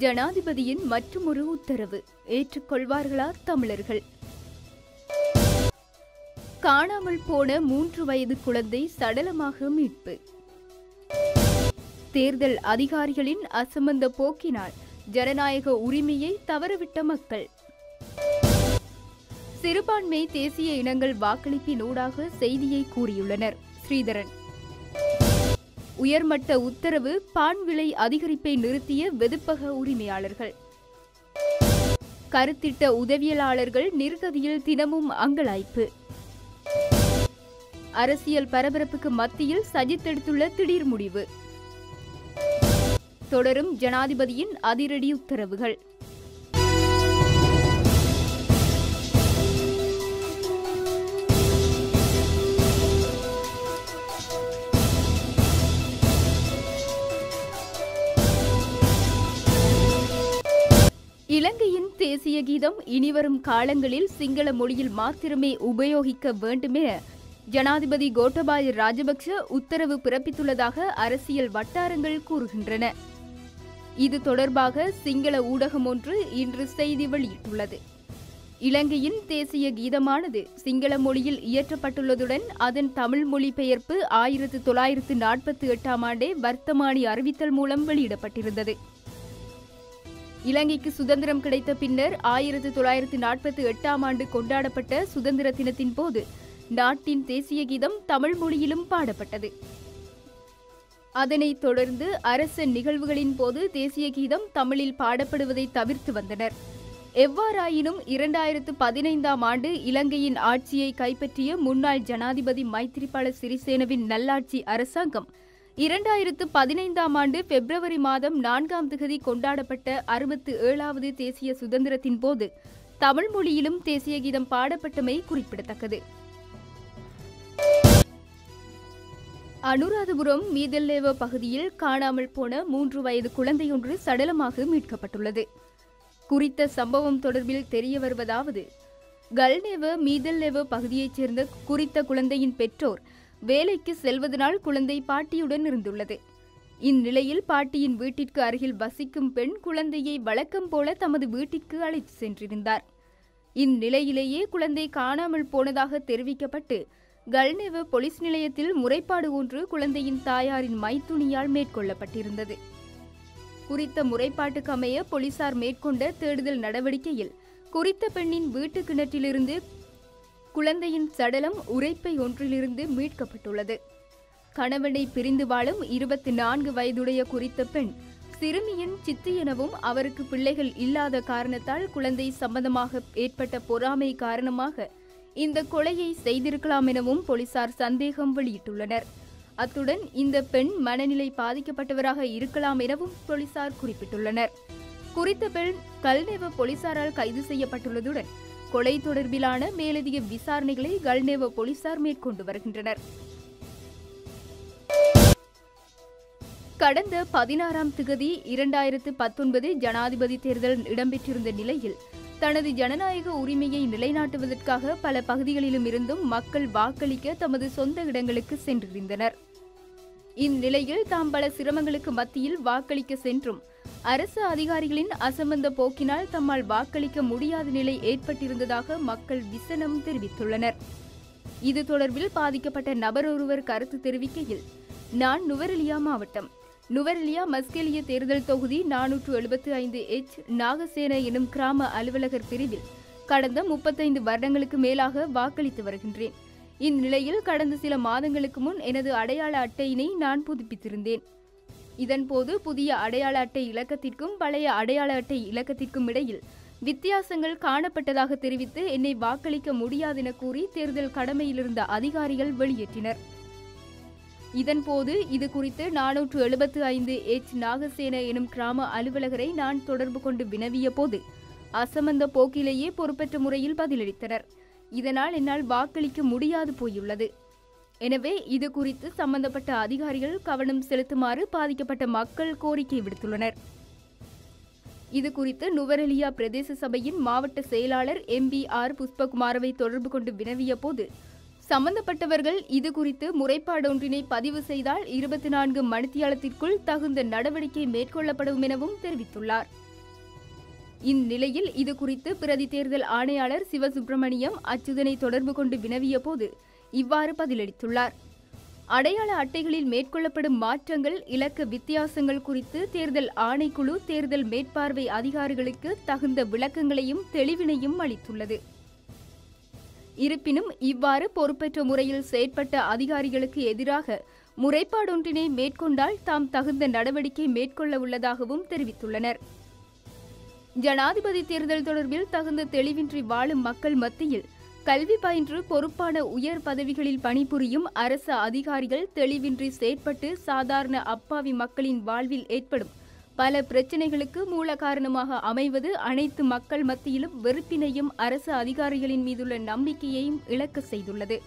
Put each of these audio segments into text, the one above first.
ஜனாதிபதியின் மற்றுமொரு உத்தரவு ஏற்றுக்கொள்வார்களா தமிழர்கள் காணாமல் போன மூன்று வயது குழந்தை சடலமாக மீட்பு தேர்தல் அதிகாரிகளின் அசம்பந்த போக்கினால் ஜனநாயக உரிமையை தவறவிட்ட மக்கள் சிறுபான்மை தேசிய இனங்கள் வாக்களிப்பினூடாக செய்தியை கூறியுள்ளனர் ஸ்ரீதரன் உயர்மட்ட உத்தரவு பான் விலை அதிகரிப்பை நிறுத்திய வெதுப்பக உரிமையாளர்கள் கருத்திட்ட உதவியலாளர்கள் நிர்கதியில் தினமும் அங்கலாய்ப்பு அரசியல் பரபரப்புக்கு மத்தியில் சஜித் எடுத்துள்ள திடீர் முடிவு தொடரும் ஜனாதிபதியின் அதிரடி உத்தரவுகள் இலங்கையின் தேசிய கீதம் இனிவரும் காலங்களில் சிங்கள மொழியில் மாத்திரமே உபயோகிக்க வேண்டுமென ஜனாதிபதி கோட்டபாய ராஜபக்ஷ உத்தரவு பிறப்பித்துள்ளதாக அரசியல் வட்டாரங்கள் கூறுகின்றன இது தொடர்பாக சிங்கள ஊடகம் ஒன்று இன்று செய்தி வெளியிட்டுள்ளது இலங்கையின் தேசிய கீதமானது சிங்கள மொழியில் இயற்றப்பட்டுள்ளதுடன் அதன் தமிழ் மொழிபெயர்ப்பு ஆயிரத்து தொள்ளாயிரத்து நாற்பத்தி எட்டாம் ஆண்டே வர்த்தமானி அறிவித்தல் மூலம் வெளியிடப்பட்டிருந்தது இலங்கைக்கு சுதந்திரம் கிடைத்த பின்னர் ஆயிரத்து தொள்ளாயிரத்து நாற்பத்தி எட்டாம் ஆண்டு கொண்டாடப்பட்ட சுதந்திர தினத்தின் போது நாட்டின் தேசிய கீதம் தமிழ் மொழியிலும் பாடப்பட்டது அதனைத் தொடர்ந்து அரச நிகழ்வுகளின் போது தேசிய கீதம் தமிழில் பாடப்படுவதை தவிர்த்து வந்தனர் எவ்வாறாயினும் இரண்டாயிரத்து பதினைந்தாம் ஆண்டு இலங்கையின் ஆட்சியை கைப்பற்றிய முன்னாள் ஜனாதிபதி மைத்திரிபால சிறிசேனவின் நல்லாட்சி அரசாங்கம் இரண்டாயிரத்து பதினைந்தாம் ஆண்டு பிப்ரவரி மாதம் நான்காம் திகதி கொண்டாடப்பட்ட அறுபத்து ஏழாவது தேசிய சுதந்திரத்தின் போது தமிழ் மொழியிலும் தேசிய கீதம் பாடப்பட்டமை குறிப்பிடத்தக்கது அனுராதபுரம் மீதல்லேவ பகுதியில் காணாமல் போன மூன்று வயது குழந்தையொன்று சடலமாக மீட்கப்பட்டுள்ளது குறித்த சம்பவம் தொடர்பில் தெரிய வருவதாவது கல்நேவ மீதல்லேவ பகுதியைச் சேர்ந்த குறித்த குழந்தையின் பெற்றோர் வேலைக்கு செல்வதனால் குழந்தை பாட்டியுடன் இருந்துள்ளது இந்நிலையில் பாட்டியின் வீட்டிற்கு அருகில் வசிக்கும் பெண் குழந்தையை வழக்கம் போல தமது வீட்டிற்கு அழைத்து சென்றிருந்தார் இந்நிலையிலேயே குழந்தை காணாமல் போனதாக தெரிவிக்கப்பட்டு கல்நெவ போலீஸ் நிலையத்தில் முறைப்பாடு ஒன்று குழந்தையின் தாயாரின் மைத்துணியால் மேற்கொள்ளப்பட்டிருந்தது குறித்த முறைப்பாட்டுக்கு அமைய போலீசார் மேற்கொண்ட தேடுதல் நடவடிக்கையில் குறித்த பெண்ணின் வீட்டு கிணற்றிலிருந்து குழந்தையின் சடலம் உரைப்பை ஒன்றிலிருந்து மீட்கப்பட்டுள்ளது கணவனை பிரிந்து வாழும் இருபத்தி நான்கு வயதுடைய குறித்த பெண் சிறுமியின் சித்தி எனவும் அவருக்கு பிள்ளைகள் இல்லாத காரணத்தால் குழந்தை சம்பந்தமாக ஏற்பட்ட பொறாமை காரணமாக இந்த கொலையை செய்திருக்கலாம் எனவும் போலீசார் சந்தேகம் வெளியிட்டுள்ளனர் அத்துடன் இந்த பெண் மனநிலை பாதிக்கப்பட்டவராக இருக்கலாம் எனவும் போலீசார் குறிப்பிட்டுள்ளனர் குறித்த பெண் கல்நேவ போலீசாரால் கைது செய்யப்பட்டுள்ளதுடன் கொலை தொடர்பிலான மேலதிக விசாரணைகளை கல்நேவ போலீசார் மேற்கொண்டு வருகின்றனர் கடந்த பதினாறாம் திகதி இரண்டாயிரத்து பத்தொன்பது ஜனாதிபதி தேர்தல் இடம்பெற்றிருந்த நிலையில் தனது ஜனநாயக உரிமையை நிலைநாட்டுவதற்காக பல பகுதிகளிலும் இருந்தும் மக்கள் வாக்களிக்க தமது சொந்த இடங்களுக்கு சென்றிருந்தனர் இந்நிலையில் தாம் பல சிரமங்களுக்கு மத்தியில் வாக்களிக்க சென்றும் அரசு அதிகாரிகளின் அசம்பந்த போக்கினால் தம்மால் வாக்களிக்க முடியாத நிலை ஏற்பட்டிருந்ததாக மக்கள் விசனம் தெரிவித்துள்ளனர் இது தொடர்பில் பாதிக்கப்பட்ட நபர் ஒருவர் கருத்து தெரிவிக்கையில் நான் நுவரெலியா மாவட்டம் நுவரெலியா மஸ்கெலிய தேர்தல் தொகுதி நானூற்று எழுபத்து ஐந்து எச் நாகசேன எனும் கிராம அலுவலகர் பிரிவில் கடந்த முப்பத்தைந்து வருடங்களுக்கு மேலாக வாக்களித்து வருகின்றேன் இந்நிலையில் கடந்த சில மாதங்களுக்கு முன் எனது அடையாள அட்டையினை நான் புதுப்பித்திருந்தேன் இதன்போது புதிய அடையாள அட்டை இலக்கத்திற்கும் பழைய அடையாள அட்டை இலக்கத்திற்கும் இடையில் வித்தியாசங்கள் காணப்பட்டதாக தெரிவித்து என்னை வாக்களிக்க முடியாதென கூறி தேர்தல் கடமையிலிருந்த அதிகாரிகள் வெளியேற்றினர் இதன்போது இது குறித்து நானூற்று எழுபத்து ஐந்து எச் நாகசேன எனும் கிராம அலுவலகரை நான் தொடர்பு கொண்டு வினவிய போது அசமந்த போக்கிலேயே பொறுப்பற்ற முறையில் பதிலளித்தனர் இதனால் என்னால் வாக்களிக்க முடியாது போயுள்ளது எனவே இது குறித்து சம்பந்தப்பட்ட அதிகாரிகள் கவனம் செலுத்துமாறு பாதிக்கப்பட்ட மக்கள் கோரிக்கை விடுத்துள்ளனர் இது குறித்து நுவரெலியா பிரதேச சபையின் மாவட்ட செயலாளர் எம் பி ஆர் புஷ்பகுமாரவை தொடர்பு கொண்டு வினவிய போது சம்பந்தப்பட்டவர்கள் இது குறித்து முறைப்பாடொன்றினை பதிவு செய்தால் இருபத்தி நான்கு மணித்தியாலத்திற்குள் தகுந்த நடவடிக்கை மேற்கொள்ளப்படும் எனவும் தெரிவித்துள்ளார் இந்நிலையில் இது குறித்து பிரதி தேர்தல் ஆணையாளர் சிவசுப்பிரமணியம் அச்சுதனை தொடர்பு கொண்டு வினவிய போது இவ்வாறு பதிலளித்துள்ளார் அடையாள அட்டைகளில் மேற்கொள்ளப்படும் மாற்றங்கள் இலக்க வித்தியாசங்கள் குறித்து தேர்தல் ஆணைக்குழு தேர்தல் மேற்பார்வை அதிகாரிகளுக்கு தகுந்த விளக்கங்களையும் தெளிவினையும் அளித்துள்ளது இருப்பினும் இவ்வாறு பொறுப்பற்ற முறையில் செயற்பட்ட அதிகாரிகளுக்கு எதிராக முறைப்பாடொன்றினை மேற்கொண்டால் தாம் தகுந்த நடவடிக்கை மேற்கொள்ள உள்ளதாகவும் தெரிவித்துள்ளனர் ஜனாதிபதி தேர்தல் தொடர்பில் தகுந்த தெளிவின்றி வாழும் மக்கள் மத்தியில் கல்வி பயின்று பொறுப்பான உயர் பதவிகளில் பணிபுரியும் அரசு அதிகாரிகள் தெளிவின்றி செயற்பட்டு சாதாரண அப்பாவி மக்களின் வாழ்வில் ஏற்படும் பல பிரச்சினைகளுக்கு மூல காரணமாக அமைவது அனைத்து மக்கள் மத்தியிலும் வெறுப்பினையும் அரசு அதிகாரிகளின் மீதுள்ள நம்பிக்கையையும் இழக்க செய்துள்ளது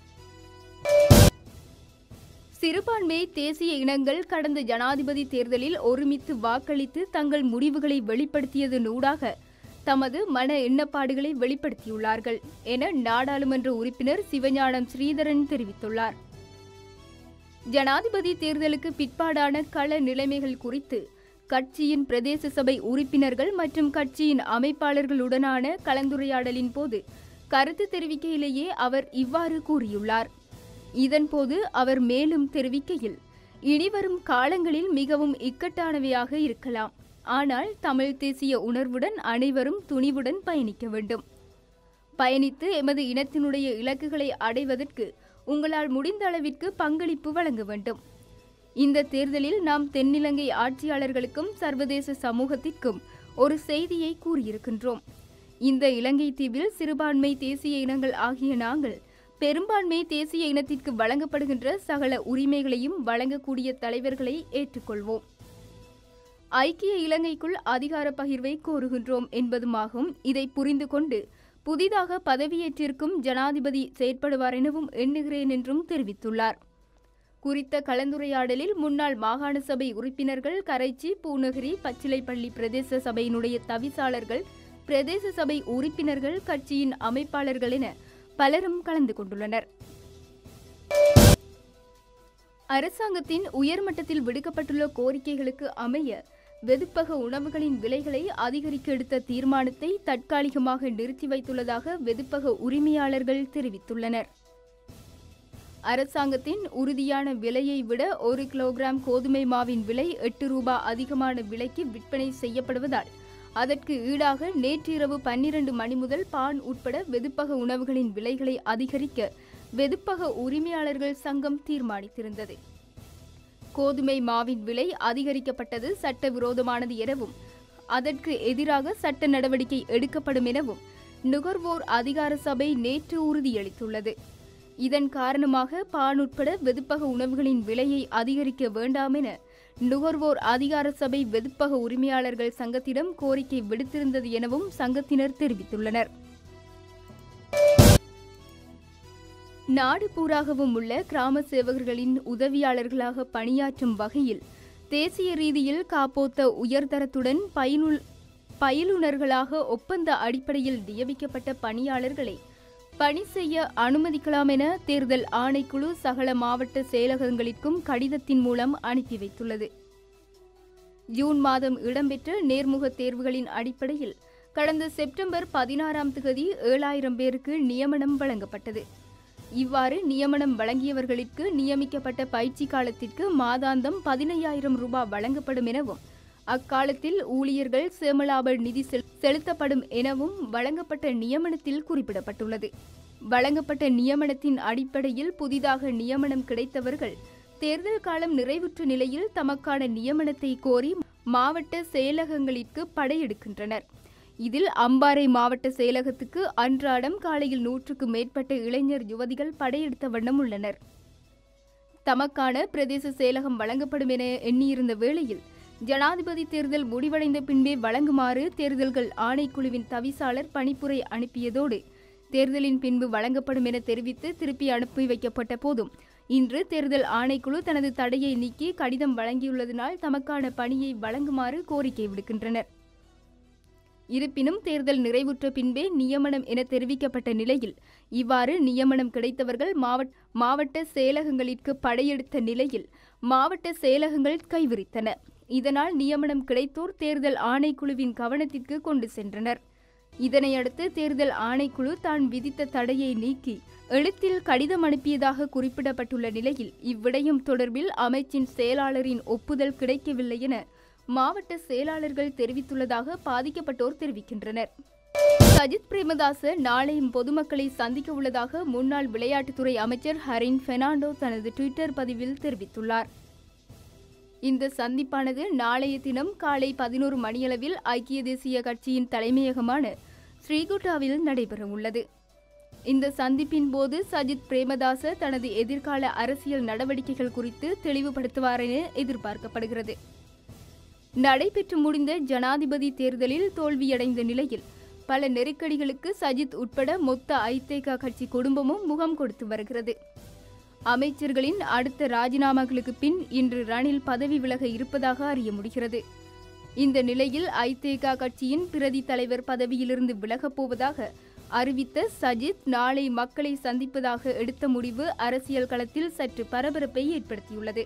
சிறுபான்மை தேசிய இனங்கள் கடந்த ஜனாதிபதி தேர்தலில் ஒருமித்து வாக்களித்து தங்கள் முடிவுகளை வெளிப்படுத்தியதனூடாக தமது மன எண்ணப்பாடுகளை வெளிப்படுத்தியுள்ளார்கள் என நாடாளுமன்ற உறுப்பினர் சிவஞானம் ஸ்ரீதரன் தெரிவித்துள்ளார் ஜனாதிபதி தேர்தலுக்கு பிற்பாடான கள நிலைமைகள் குறித்து கட்சியின் பிரதேச சபை உறுப்பினர்கள் மற்றும் கட்சியின் அமைப்பாளர்களுடனான கலந்துரையாடலின் போது கருத்து தெரிவிக்கையிலேயே அவர் இவ்வாறு கூறியுள்ளார் இதன்போது அவர் மேலும் தெரிவிக்கையில் இனிவரும் காலங்களில் மிகவும் இக்கட்டானவையாக இருக்கலாம் ஆனால் தமிழ் தேசிய உணர்வுடன் அனைவரும் துணிவுடன் பயணிக்க வேண்டும் பயணித்து எமது இனத்தினுடைய இலக்குகளை அடைவதற்கு உங்களால் முடிந்த அளவிற்கு பங்களிப்பு வழங்க வேண்டும் இந்த தேர்தலில் நாம் தென்னிலங்கை ஆட்சியாளர்களுக்கும் சர்வதேச சமூகத்திற்கும் ஒரு செய்தியை கூறியிருக்கின்றோம் இந்த இலங்கை தீவில் சிறுபான்மை தேசிய இனங்கள் ஆகிய நாங்கள் பெரும்பான்மை தேசிய இனத்திற்கு வழங்கப்படுகின்ற சகல உரிமைகளையும் வழங்கக்கூடிய தலைவர்களை ஏற்றுக்கொள்வோம் ஐக்கிய இலங்கைக்குள் அதிகார பகிர்வை கோருகின்றோம் என்பதுமாகும் இதை புரிந்து கொண்டு புதிதாக பதவியேற்றிருக்கும் ஜனாதிபதி செயற்படுவார் எனவும் எண்ணுகிறேன் என்றும் தெரிவித்துள்ளார் குறித்த கலந்துரையாடலில் முன்னாள் மாகாண சபை உறுப்பினர்கள் கரைச்சி பூநகரி பச்சிலைப்பள்ளி பிரதேச சபையினுடைய தவிசாளர்கள் பிரதேச சபை உறுப்பினர்கள் கட்சியின் அமைப்பாளர்கள் என பலரும் கலந்து கொண்டுள்ளனர் அரசாங்கத்தின் உயர்மட்டத்தில் விடுக்கப்பட்டுள்ள கோரிக்கைகளுக்கு அமைய வெதுப்பக உணவுகளின் விலைகளை அதிகரிக்க எடுத்த தீர்மானத்தை தற்காலிகமாக நிறுத்தி வைத்துள்ளதாக வெதுப்பக உரிமையாளர்கள் தெரிவித்துள்ளனர் அரசாங்கத்தின் உறுதியான விலையை விட ஒரு கிலோகிராம் கோதுமை மாவின் விலை எட்டு ரூபாய் அதிகமான விலைக்கு விற்பனை செய்யப்படுவதால் அதற்கு ஈடாக நேற்றிரவு பன்னிரண்டு மணி முதல் பான் உட்பட வெதுப்பக உணவுகளின் விலைகளை அதிகரிக்க வெதுப்பக உரிமையாளர்கள் சங்கம் தீர்மானித்திருந்தது கோதுமை மாவின் விலை அதிகரிக்கப்பட்டது சட்டவிரோதமானது எனவும் அதற்கு எதிராக சட்ட நடவடிக்கை எடுக்கப்படும் எனவும் நுகர்வோர் அதிகார சபை நேற்று உறுதியளித்துள்ளது இதன் காரணமாக பான் உட்பட வெதுப்பக உணவுகளின் விலையை அதிகரிக்க வேண்டாம் என நுகர்வோர் அதிகார சபை வெதுப்பக உரிமையாளர்கள் சங்கத்திடம் கோரிக்கை விடுத்திருந்தது எனவும் சங்கத்தினர் தெரிவித்துள்ளனர் நாடு பூராகவும் உள்ள கிராம சேவகர்களின் உதவியாளர்களாக பணியாற்றும் வகையில் தேசிய ரீதியில் காப்போத்த உயர்தரத்துடன் பயனுள் பயிலுனர்களாக ஒப்பந்த அடிப்படையில் நியமிக்கப்பட்ட பணியாளர்களை பணி செய்ய அனுமதிக்கலாம் என தேர்தல் ஆணைக்குழு சகல மாவட்ட செயலகங்களிற்கும் கடிதத்தின் மூலம் அனுப்பி வைத்துள்ளது ஜூன் மாதம் இடம்பெற்ற நேர்முக தேர்வுகளின் அடிப்படையில் கடந்த செப்டம்பர் பதினாறாம் தேதி ஏழாயிரம் பேருக்கு நியமனம் வழங்கப்பட்டது இவ்வாறு நியமனம் வழங்கியவர்களுக்கு நியமிக்கப்பட்ட பயிற்சி காலத்திற்கு மாதாந்தம் பதினையாயிரம் ரூபாய் வழங்கப்படும் எனவும் அக்காலத்தில் ஊழியர்கள் சேமலாப நிதி செல்- செலுத்தப்படும் எனவும் வழங்கப்பட்ட நியமனத்தில் குறிப்பிடப்பட்டுள்ளது வழங்கப்பட்ட நியமனத்தின் அடிப்படையில் புதிதாக நியமனம் கிடைத்தவர்கள் தேர்தல் காலம் நிறைவுற்ற நிலையில் தமக்கான நியமனத்தை கோரி மாவட்ட செயலகங்களிற்கு படையெடுக்கின்றனர் இதில் அம்பாறை மாவட்ட செயலகத்துக்கு அன்றாடம் காலையில் நூற்றுக்கு மேற்பட்ட இளைஞர் யுவதிகள் படையெடுத்த வண்ணம் உள்ளனர் தமக்கான பிரதேச செயலகம் வழங்கப்படும் என எண்ணியிருந்த வேளையில் ஜனாதிபதி தேர்தல் முடிவடைந்த பின்பே வழங்குமாறு தேர்தல்கள் ஆணைக்குழுவின் தவிசாளர் பணிப்புரை அனுப்பியதோடு தேர்தலின் பின்பு வழங்கப்படும் என தெரிவித்து திருப்பி அனுப்பி வைக்கப்பட்ட போதும் இன்று தேர்தல் ஆணைக்குழு தனது தடையை நீக்கி கடிதம் வழங்கியுள்ளதனால் தமக்கான பணியை வழங்குமாறு கோரிக்கை விடுக்கின்றனர் இருப்பினும் தேர்தல் நிறைவுற்ற பின்பே நியமனம் என தெரிவிக்கப்பட்ட நிலையில் இவ்வாறு நியமனம் கிடைத்தவர்கள் மாவட்ட மாவட்ட செயலகங்களிற்கு படையெடுத்த நிலையில் மாவட்ட செயலகங்கள் கைவிரித்தன இதனால் நியமனம் கிடைத்தோர் தேர்தல் ஆணைக்குழுவின் கவனத்திற்கு கொண்டு சென்றனர் இதனையடுத்து தேர்தல் ஆணைக்குழு தான் விதித்த தடையை நீக்கி எழுத்தில் கடிதம் அனுப்பியதாக குறிப்பிடப்பட்டுள்ள நிலையில் இவ்விடயம் தொடர்பில் அமைச்சின் செயலாளரின் ஒப்புதல் கிடைக்கவில்லை என மாவட்ட செயலாளர்கள் தெரிவித்துள்ளதாக பாதிக்கப்பட்டோர் தெரிவிக்கின்றனர் சஜித் பிரேமதாச நாளையும் பொதுமக்களை சந்திக்க உள்ளதாக முன்னாள் விளையாட்டுத்துறை அமைச்சர் ஹரின் பெர்னாண்டோ தனது ட்விட்டர் பதிவில் தெரிவித்துள்ளார் இந்த சந்திப்பானது நாளைய தினம் காலை பதினோரு மணியளவில் ஐக்கிய தேசிய கட்சியின் தலைமையகமான ஸ்ரீகுட்டாவில் நடைபெறவுள்ளது இந்த சந்திப்பின் போது சஜித் பிரேமதாச தனது எதிர்கால அரசியல் நடவடிக்கைகள் குறித்து தெளிவுபடுத்துவார் என எதிர்பார்க்கப்படுகிறது நடைபெற்று முடிந்த ஜனாதிபதி தேர்தலில் தோல்வியடைந்த நிலையில் பல நெருக்கடிகளுக்கு சஜித் உட்பட மொத்த ஐதேகா கட்சி குடும்பமும் முகம் கொடுத்து வருகிறது அமைச்சர்களின் அடுத்த ராஜினாமாக்களுக்கு பின் இன்று ரணில் பதவி விலக இருப்பதாக அறிய முடிகிறது இந்த நிலையில் ஐதேகா கட்சியின் பிரதி தலைவர் பதவியிலிருந்து விலகப் போவதாக அறிவித்த சஜித் நாளை மக்களை சந்திப்பதாக எடுத்த முடிவு அரசியல் களத்தில் சற்று பரபரப்பை ஏற்படுத்தியுள்ளது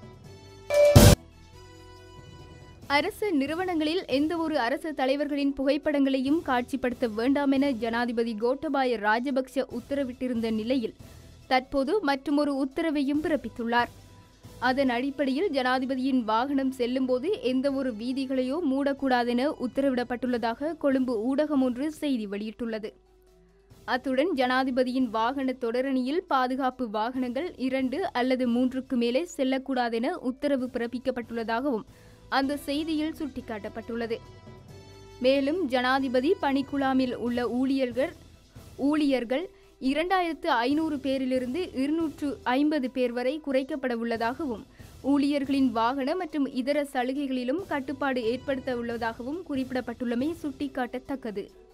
அரசு நிறுவனங்களில் எந்தவொரு அரசு தலைவர்களின் புகைப்படங்களையும் காட்சிப்படுத்த வேண்டாம் என ஜனாதிபதி கோட்டபாய ராஜபக்ஷ உத்தரவிட்டிருந்த நிலையில் தற்போது மற்றுமொரு உத்தரவையும் பிறப்பித்துள்ளார் அதன் அடிப்படையில் ஜனாதிபதியின் வாகனம் செல்லும்போது எந்தவொரு வீதிகளையோ மூடக்கூடாதென உத்தரவிடப்பட்டுள்ளதாக கொழும்பு ஊடகம் ஒன்று செய்தி வெளியிட்டுள்ளது அத்துடன் ஜனாதிபதியின் வாகன தொடரணியில் பாதுகாப்பு வாகனங்கள் இரண்டு அல்லது மூன்றுக்கு மேலே செல்லக்கூடாதென உத்தரவு பிறப்பிக்கப்பட்டுள்ளதாகவும் அந்த செய்தியில் சுட்டிக்காட்டப்பட்டுள்ளது மேலும் ஜனாதிபதி பணிக்குழாமில் உள்ள ஊழியர்கள் ஊழியர்கள் இரண்டாயிரத்து ஐநூறு பேரிலிருந்து இருநூற்று ஐம்பது பேர் வரை குறைக்கப்பட உள்ளதாகவும் ஊழியர்களின் வாகன மற்றும் இதர சலுகைகளிலும் கட்டுப்பாடு ஏற்படுத்த உள்ளதாகவும் குறிப்பிடப்பட்டுள்ளமை சுட்டிக்காட்டத்தக்கது